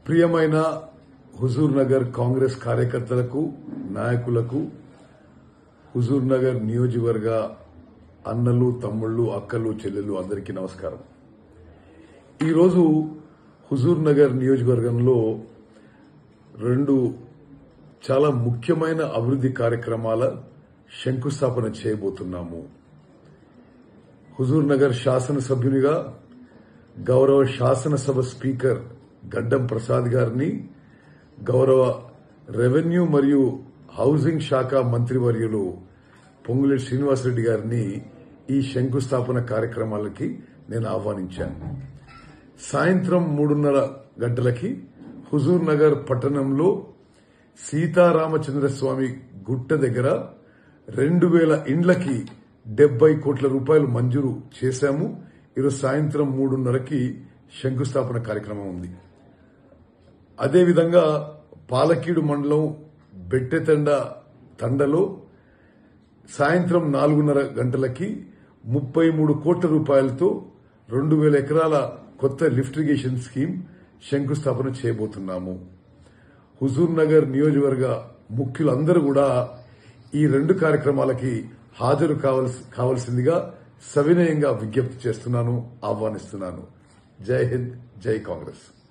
ప్రియమైన హుజూర్ నగర్ కాంగ్రెస్ కార్యకర్తలకు నాయకులకు హుజూర్ నగర్ నియోజకవర్గ అన్నలు తమ్ముళ్ళు అక్కలు చెల్లెలు అందరికీ నమస్కారం ఈరోజు హుజూర్ నగర్ నియోజకవర్గంలో రెండు చాలా ముఖ్యమైన అభివృద్ది కార్యక్రమాల శంకుస్థాపన చేయబోతున్నాము హుజూర్ నగర్ శాసనసభ్యునిగా గౌరవ శాసనసభ స్పీకర్ గడ్డం ప్రసాద్ గారిని గౌరవ రెవెన్యూ మరియు హౌసింగ్ శాఖ మంత్రివర్యులు పొంగులేటి శ్రీనివాసరెడ్డి గారిని ఈ శంకుస్థాపన కార్యక్రమాలకి నేను ఆహ్వానించాను సాయంత్రం మూడున్నర గంటలకి హుజూర్ నగర్ పట్టణంలో సీతారామచంద్రస్వామి గుట్ట దగ్గర రెండు వేల ఇండ్లకి డెబ్బై కోట్ల రూపాయలు మంజూరు చేశాము ఈరోజు సాయంత్రం మూడున్నరకి శంకుస్థాపన కార్యక్రమం ఉంది అదేవిధంగా పాలకీడు మండలం బెట్టెతండ తండలో సాయంత్రం నాలుగున్నర గంటలకి ముప్పై మూడు కోట్ల రూపాయలతో రెండు వేల ఎకరాల కొత్త లిఫ్ట్ ఇరిగేషన్ స్కీమ్ శంకుస్థాపన చేయబోతున్నాము హుజూర్ నగర్ నియోజకవర్గ ముఖ్యులందరూ కూడా ఈ రెండు కార్యక్రమాలకి హాజరు కావాల్సి- కావాల్సిందిగా సవినయంగా విజ్ఞప్తి చేస్తున్నాను ఆహ్వానిస్తున్నాను జై హింద్ జై కాంగ్రెస్